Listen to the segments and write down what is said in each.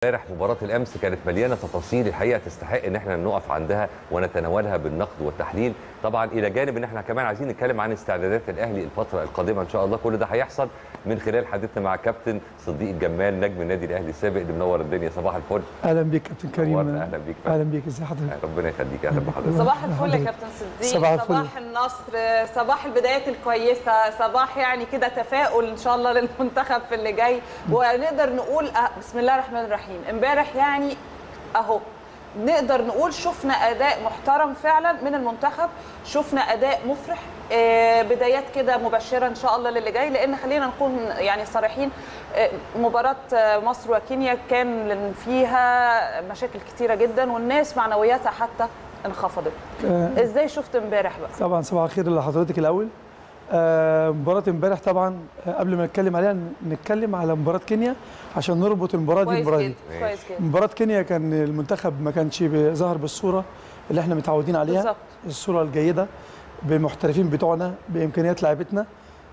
امبارح مباراة الأمس كانت مليانة تفاصيل الحقيقة تستحق إن احنا نقف عندها ونتناولها بالنقد والتحليل، طبعا إلى جانب إن احنا كمان عايزين نتكلم عن استعدادات الأهلي الفترة القادمة إن شاء الله، كل ده هيحصل من خلال حديثنا مع كابتن صديق الجمال نجم النادي الأهلي السابق اللي منور الدنيا صباح الفل. اهلا بيك كابتن كريم نورنا، أهلا بيك. اهلا بيك ازي حضرتك ربنا يخليك أهلا بحضرتك. صباح الفل يا كابتن صديق صباح صباح, الفل. النصر صباح البدايات الكويسه صباح يعني كده تفاؤل ان شاء الله للمنتخب في اللي جاي ونقدر نقول أه بسم الله الرحمن الرحيم امبارح يعني اهو نقدر نقول شفنا اداء محترم فعلا من المنتخب شفنا اداء مفرح آه، بدايات كده مبشره ان شاء الله للي جاي لان خلينا نكون يعني صريحين آه، مباراه آه، مصر وكينيا كان فيها مشاكل كتيره جدا والناس معنوياتها حتى انخفضت آه، ازاي شفت امبارح بقى طبعا صباح الخير لحضرتك الاول آه، مباراة امبارح طبعا آه، قبل ما نتكلم عليها نتكلم على مباراة كينيا عشان نربط المباراة دي كويس بالمباراة جدا دي كويس جدا مباراة كينيا كان المنتخب ما كانش ظاهر بالصورة اللي احنا متعودين عليها بالظبط الصورة الجيدة بالمحترفين بتوعنا بإمكانيات لاعبتنا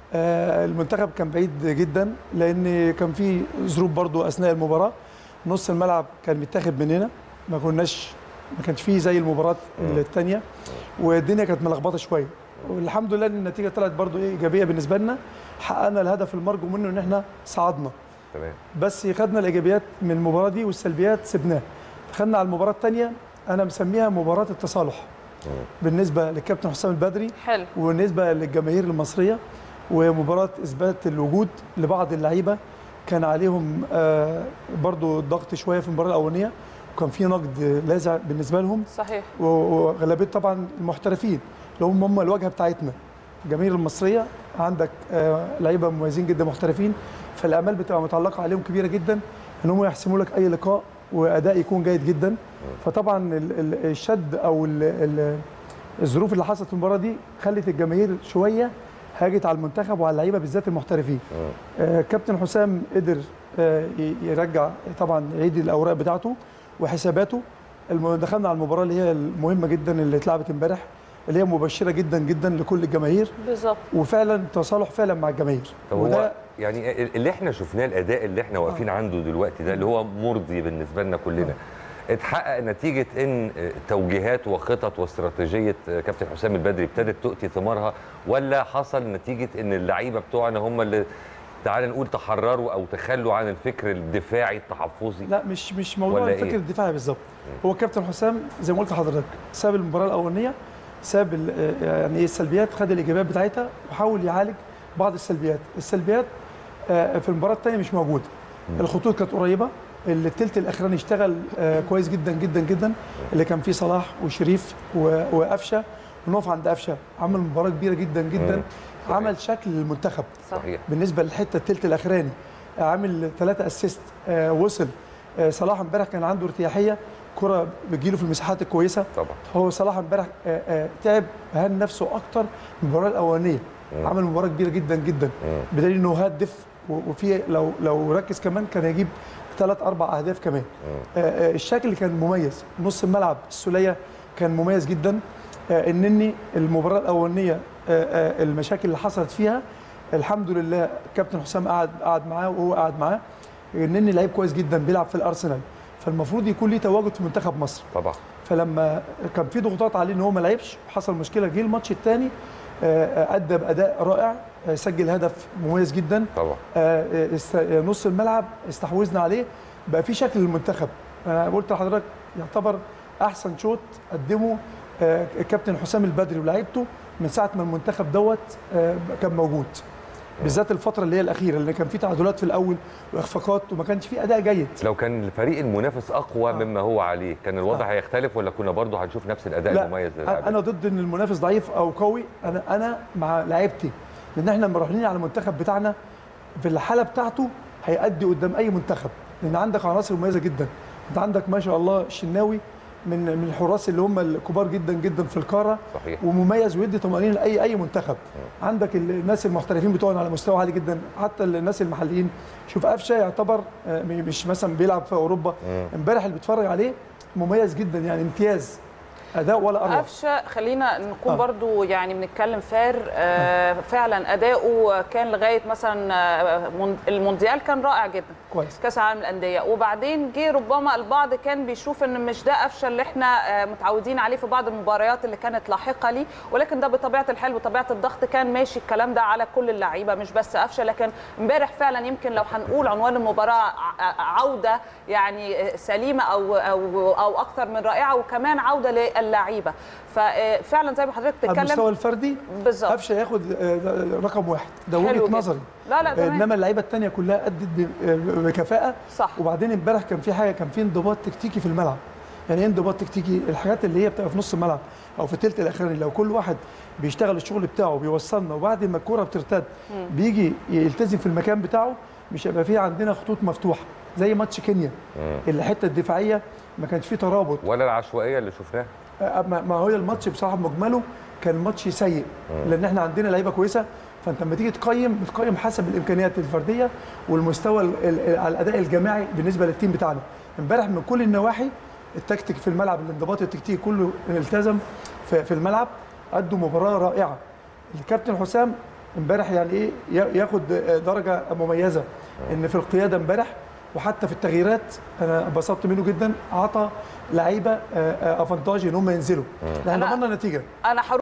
آه، المنتخب كان بعيد جدا لأن كان في ظروف برضو أثناء المباراة نص الملعب كان متاخد مننا ما كناش ما كانش فيه زي المباراه الثانيه والدنيا كانت ملخبطه شويه والحمد لله ان النتيجه طلعت برضو ايه ايجابيه بالنسبه لنا حققنا الهدف المرجو منه ان احنا صعدنا تمام. بس خدنا الايجابيات من المباراه دي والسلبيات سبناها دخلنا على المباراه الثانيه انا مسميها مباراه التصالح بالنسبه للكابتن حسام البدري حلو وبالنسبه للجماهير المصريه ومباراه اثبات الوجود لبعض اللعيبه كان عليهم آه، برضو ضغط شويه في المباراه الاولانيه وكان في نقد لاذع بالنسبه لهم صحيح و- وغالبيه طبعا المحترفين اللي هم هم الواجهه بتاعتنا الجماهير المصريه عندك آه، لعيبه مميزين جدا محترفين فالامال بتبقى متعلقه عليهم كبيره جدا ان هم يحسموا لك اي لقاء واداء يكون جيد جدا فطبعا ال- ال- الشد او ال- ال- الظروف اللي حصلت في المباراه دي خلت الجماهير شويه هاجت على المنتخب وعلى اللعيبه بالذات المحترفين آه، كابتن حسام قدر آه، ي- يرجع طبعا يعيد الاوراق بتاعته وحساباته الم- دخلنا على المباراه اللي هي المهمه جدا اللي اتلعبت امبارح اللي هي مبشره جدا جدا لكل الجماهير بالظبط وفعلا تصالح فعلا مع الجماهير طب هو يعني اللي احنا شفناه الاداء اللي احنا واقفين عنده دلوقتي ده اللي هو مرضي بالنسبه لنا كلنا اتحقق نتيجه ان توجيهات وخطط واستراتيجيه كابتن حسام البدري ابتدت تؤتي ثمارها ولا حصل نتيجه ان اللعيبه بتوعنا هم اللي تعال نقول تحرروا او تخلوا عن الفكر الدفاعي التحفظي لا مش مش موضوع ولا الفكر إيه؟ الدفاعي بالظبط هو كابتن حسام زي ما قلت لحضرتك ساب المباراه الاولانيه ساب ال- آه، يعني ايه السلبيات خد الايجابيات بتاعتها وحاول يعالج بعض السلبيات السلبيات آه، في المباراه الثانيه مش موجوده الخطوط كانت قريبه الثلث الاخراني اشتغل آه، كويس جدا جدا جدا اللي كان فيه صلاح وشريف و- وقفشه ونقف عند قفشه عمل مباراه كبيره جدا جدا مم. صحيح. عمل شكل للمنتخب صح صحيح بالنسبه للحته الثلث الاخراني عامل ثلاثه اسيست آه وصل آه صلاح امبارح كان عنده ارتياحيه كره بتجيله في المساحات الكويسه طبعا هو صلاح امبارح آه آه تعب هان نفسه اكتر من المباراه الاولانيه مم. عمل مباراه كبيره جدا جدا مم. بدليل انه هدف و- وفي لو لو ركز كمان كان هيجيب ثلاث اربع اهداف كمان مم. آه، آه، الشكل كان مميز نص الملعب السوليه كان مميز جدا آه، النني المباراه الاولانيه آه، آه، المشاكل اللي حصلت فيها الحمد لله كابتن حسام قعد قعد معاه وهو قعد معاه النني لعيب كويس جدا بيلعب في الارسنال فالمفروض يكون ليه تواجد في منتخب مصر طبعا فلما كان في ضغوطات عليه ان هو ما لعبش وحصل مشكله جه الماتش الثاني ادى باداء رائع آه، سجل هدف مميز جدا طبعا آه، است- نص الملعب استحوذنا عليه بقى في شكل للمنتخب انا قلت لحضرتك يعتبر احسن شوط قدمه آه، الكابتن حسام البدري ولاعيبته من ساعه ما المنتخب دوت آه، كان موجود بالذات الفتره اللي هي الاخيره اللي كان في تعادلات في الاول واخفاقات وما كانش في اداء جيد لو كان الفريق المنافس اقوى آه. مما هو عليه كان الوضع آه. هيختلف ولا كنا برضه هنشوف نفس الاداء لا المميز انا ضد ان المنافس ضعيف او قوي انا انا مع لعيبتي لان احنا لما رايحين على المنتخب بتاعنا في الحاله بتاعته هيأدي قدام اي منتخب لان عندك عناصر مميزه جدا انت عندك ما شاء الله الشناوي من من الحراس اللي هم الكبار جدا جدا في القاره صحيح ومميز ويدي طمانينه لاي اي منتخب عندك الناس المحترفين بتوعنا على مستوى عالي جدا حتى الناس المحليين شوف قفشه يعتبر آه، مش مثلا بيلعب في اوروبا مم. امبارح اللي بيتفرج عليه مميز جدا يعني امتياز اداء ولا اروع قفشه خلينا نكون آه. برضو يعني بنتكلم فار آه فعلا اداؤه كان لغايه مثلا آه، من- المونديال كان رائع جدا كويس كاس العالم للانديه وبعدين جه ربما البعض كان بيشوف ان مش ده قفشه اللي احنا آه، متعودين عليه في بعض المباريات اللي كانت لاحقه ليه ولكن ده بطبيعه الحال وطبيعه الضغط كان ماشي الكلام ده على كل اللعيبه مش بس قفشه لكن امبارح فعلا يمكن لو هنقول عنوان المباراه ع- عوده يعني سليمه او او او اكثر من رائعه وكمان عوده للعيبه ففعلا زي ما حضرتك على المستوى بتتكلم الفردي بالظبط قفشه ياخد آه، ده رقم واحد ده حلو وجهه جدا. نظري لا لا آه، تمام انما اللعيبه الثانيه كلها ادت ب- آه، بكفاءه صح وبعدين امبارح كان في حاجه كان في انضباط تكتيكي في الملعب يعني ايه انضباط تكتيكي الحاجات اللي هي بتبقى في نص الملعب او في الثلث الاخراني لو كل واحد بيشتغل الشغل بتاعه بيوصلنا وبعد ما الكوره بترتد بيجي يلتزم في المكان بتاعه مش هيبقى فيه عندنا خطوط مفتوحه زي ماتش كينيا الحته الدفاعيه ما كانش فيه ترابط ولا العشوائيه اللي شفناها آه، ما ما هو الماتش بصراحه مجمله كان ماتش سيء لان احنا عندنا لعيبه كويسه فانت لما تيجي تقيم بتقيم حسب الامكانيات الفرديه والمستوى ال- ال- على الاداء الجماعي بالنسبه للتيم بتاعنا امبارح من كل النواحي التكتيك في الملعب الانضباط التكتيكي كله التزم في, في الملعب ادوا مباراه رائعه الكابتن حسام امبارح يعني ايه يا- ياخد درجه مميزه ان في القياده امبارح وحتى في التغييرات انا انبسطت منه جدا عطى لعيبه افانتاج ان هم ينزلوا لان أنا- ضمننا نتيجه انا